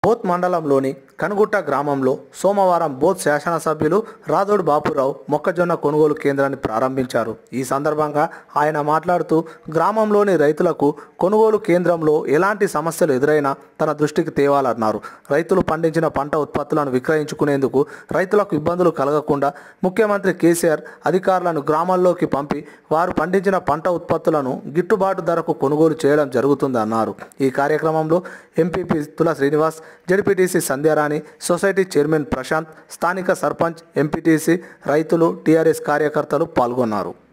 both మండలంలోని కనుగుట్ట గ్రామంలో సోమవారం బోత్ శాసనసభ్యులు రాథోడ్ బాపురావు మొక్కజొన్న కొనుగోలు కేంద్రాన్ని ప్రారంభించారు ఈ సందర్భంగా ఆయన మాట్లాడుతూ గ్రామంలోని రైతులకు కొనుగోలు కేంద్రంలో ఎలాంటి సమస్యలు ఎదురైనా తన దృష్టికి తేవాలన్నారు రైతులు పండించిన పంట ఉత్పత్తులను విక్రయించుకునేందుకు రైతులకు ఇబ్బందులు కలగకుండా ముఖ్యమంత్రి కేసీఆర్ అధికారులను గ్రామాల్లోకి పంపి వారు పండించిన పంట ఉత్పత్తులను గిట్టుబాటు ధరకు కొనుగోలు చేయడం జరుగుతుందన్నారు ఈ కార్యక్రమంలో MPP Tula Srinivas ZPTC Sandhyarani society chairman Prashanth స్థానిక సర్పంచ్ ఎంపీటీసీ రైతులు టీఆర్ఎస్ కార్యకర్తలు పాల్గొన్నారు